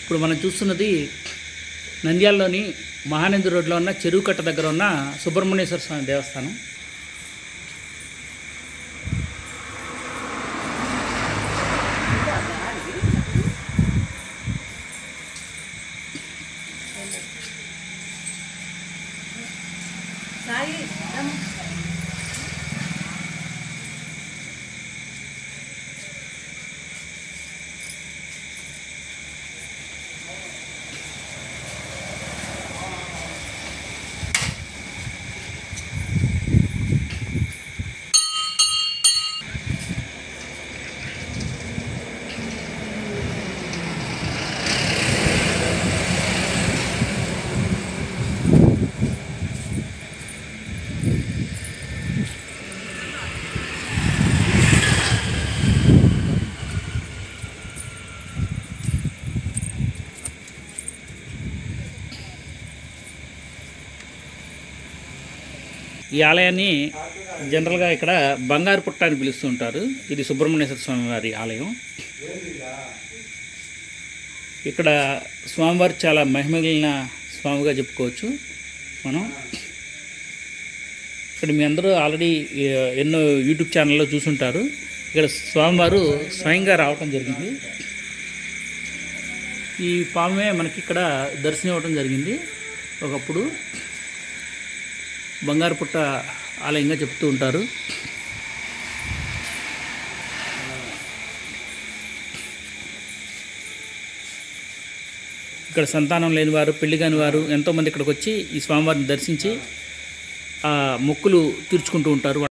ఇప్పుడు మనం చూస్తున్నది నంద్యాలలోని మహానంది రోడ్లో ఉన్న చెరువు కట్ట దగ్గర ఉన్న సుబ్రహ్మణ్యేశ్వర స్వామి దేవస్థానం సాయి రమ్. ఈ ఆలయాన్ని జనరల్గా ఇక్కడ బంగారు పుట్ట అని పిలుస్తుంటారు ఇది సుబ్రహ్మణ్యేశ్వర స్వామి వారి ఆలయం ఇక్కడ స్వామివారు చాలా మహిమగిలిన స్వామిగా చెప్పుకోవచ్చు మనం ఇక్కడ మీ అందరూ ఆల్రెడీ ఏ- ఎన్నో యూట్యూబ్ ఛానల్లో చూసుంటారు ఇక్కడ స్వామివారు స్వయంగా రావటం జరిగింది ఈ పామే మనకి ఇక్కడ దర్శనం ఇవ్వడం జరిగింది ఒకప్పుడు బంగారు పుట్ట ఆలయంగా చెప్తూ ఉంటారు ఇక్కడ సంతానం లేని వారు పెళ్లి కాని వారు ఎంతోమంది ఇక్కడికి వచ్చి ఈ స్వామివారిని దర్శించి ఆ మొక్కులు తీర్చుకుంటూ ఉంటారు